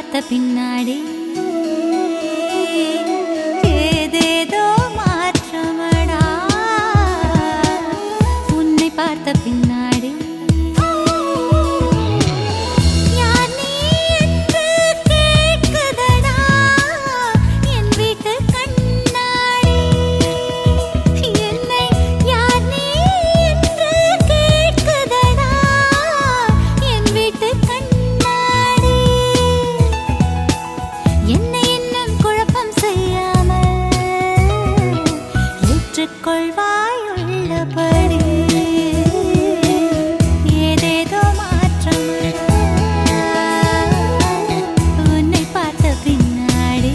பார்த்த பின்னாடி ஏதேதோ மாற்றமடா உன்னை பார்த்த பின்னாடி யார் நீ என்று கேட்குதடா என் வீட்டு கண்ணாடி என்னை யார் நீ என்று கேட்குதடா என் வீட்டு கண்ணாடி என்னை இன்னும் குழப்பம் செய்யாமல் ஏற்றுக்கொள்வாய் உள்ளபடி ஏதேதோ மாற்றம் உன்னை பார்த்த பின்னாடி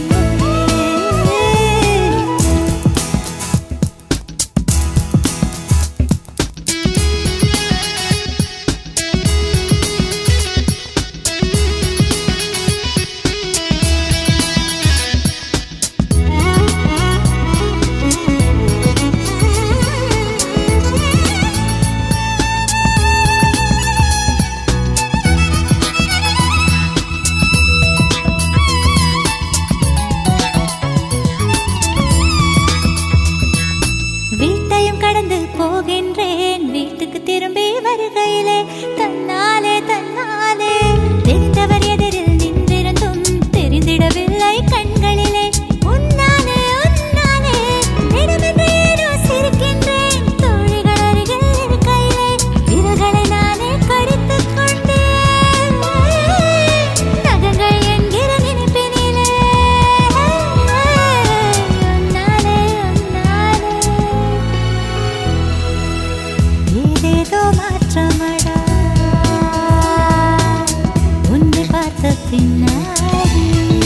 வீட்டையும் கடந்து போகின்றேன் வீட்டுக்கு திரும்பி வருகையிலே தன்னாலே தன்னாலே தெரிந்தவர் எதிரில் நின்றிருந்தும் தெரிந்திடவில்லை கண்களிலே உன்னாலே உன்னாலே திடமென்று ஏனோ சிரிக்கின்றேன் தோழிகள் அருகில் இருக்கையிலே விரல்களை நானே கடித்துக் கொண்டேன் நகங்கள் என்கிற நினைப்பினிலே உன்னாலே உன்னாலே ஏதேதோ மாற்றமடா உன்னை பார்த்த பின்னாடி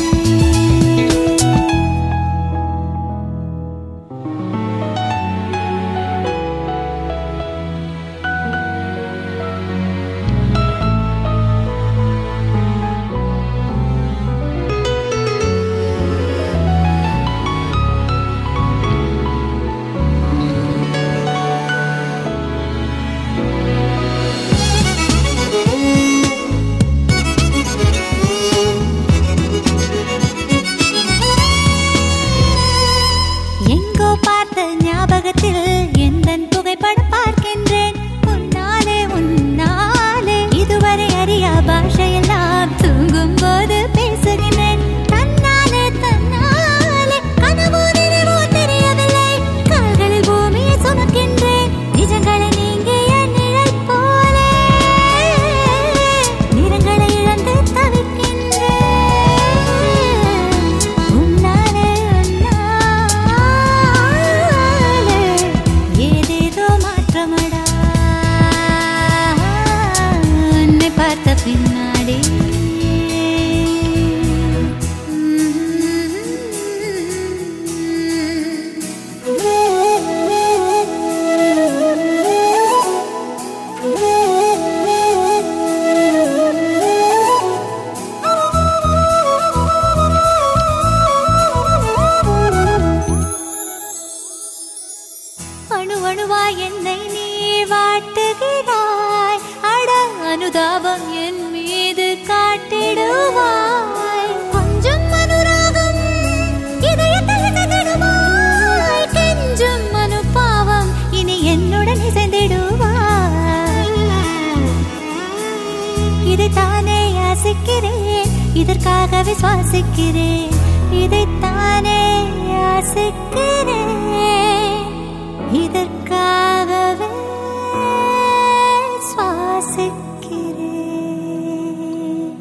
எங்கோ பார்த்த ஞாபகத்தில் எந்தன் புகைப்படம் பார்க்கின்றேன் உன்னாலே உன்னாலே இதுவரை அறியா பாஷையெல்லாம் தூங்கும் போது பேசுகின்றேன் தன்னாலே தன்னாலே கனவோ நினைவோ தெரியவில்லை கால்களில் பூமியை சுமக்கின்றேன் நிஜங்களை நீங்கிய நிழல் போலே நிறங்களை இழந்து தவிக்கின்றேன் உன்னாலே உன்னாலே ஏதேதோ மாற்றமடா உன்னை பார்த்த பின்னாடி அணு அணுவாய் என்னை நீ வாட்டுகிறாய் அட அனுதாபம் என் மீது காட்டிடுவாய் கொஞ்சம் அனுராகம் இதயத்தில் சிதறுவாய் கெஞ்சும் அனுபாவம் இனி என்னுடன் இசைந்திடுவாய் இதைத்தானே யாசிக்கிறேன் இதற்காகவே சுவாசிக்கிறேன் இதைத்தானே யாசிக்கிறேன் இதற்காகவே சுவாசிக்கிறேன்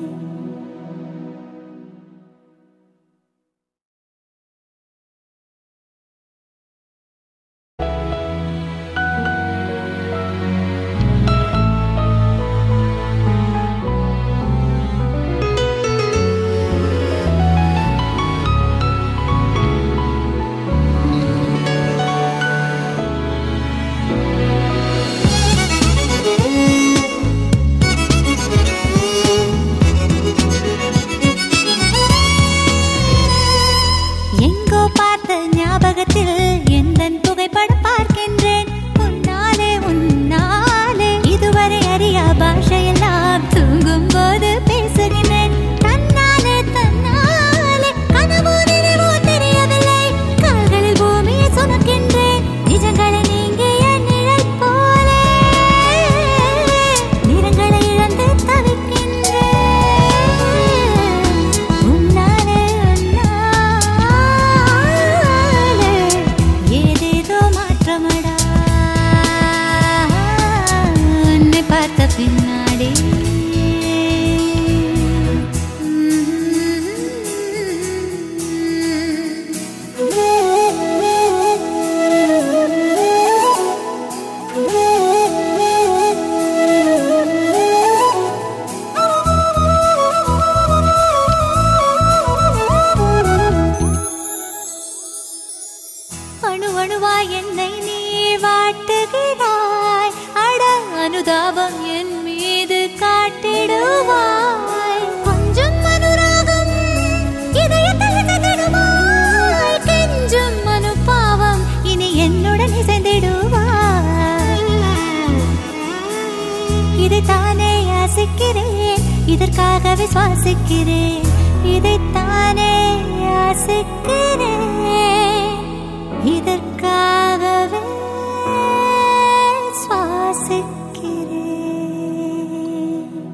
வாட்டுகிறாய் அட அனுதாபம் என் மீது காட்டிடுவாய் கொஞ்சம் அனுராகம் இதயத்தில் இசைந்திடுவாய் கெஞ்சும் அனுபாவம் இனி என்னுடன் இசைந்திடுவாய் இதைத்தானே யாசிக்கிறேன் இதற்காகவே சுவாசிக்கிறேன் இதைத்தானே யாசிக்கிறேன் இதற்காகவே சுவாசிக்கிறேன்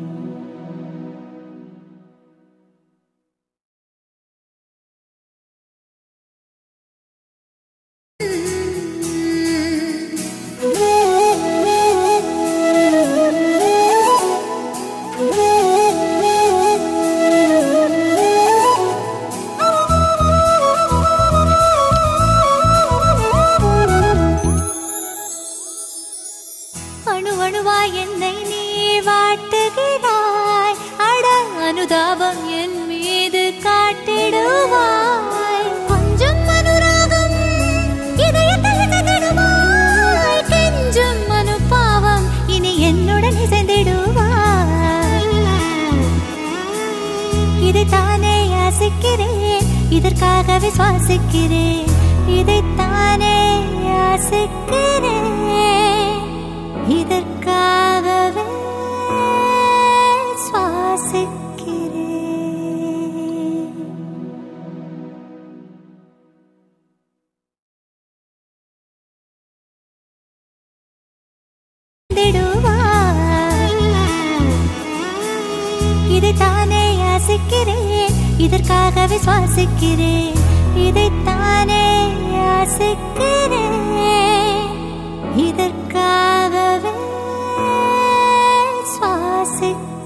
அணு அணுவாய் என்னை நீ வாட்டுகிறாய் அட அனுதாபம் என் மீது காட்டிடுவாய் கொஞ்சம் அனுராகம் இதயத்தில் இசைந்திடுவாய் கெஞ்சும் அனுபாவம் இனி என்னுடன் இசைந்திடுவாய் இதைத்தானே யாசிக்கிறேன் இதற்காகவே சுவாசிக்கிறேன் இதைத்தானே யாசிக்கிறேன் இதற்காகவே சுவாசிக்கிறேன் இதைத்தானே யாசிக்கிறேன் இதற்காகவே சுவாசிக்கிறேன் இதைத்தானே யாசிக்கிறேன் இதற்காகவே சுவாசிக்கிறேன்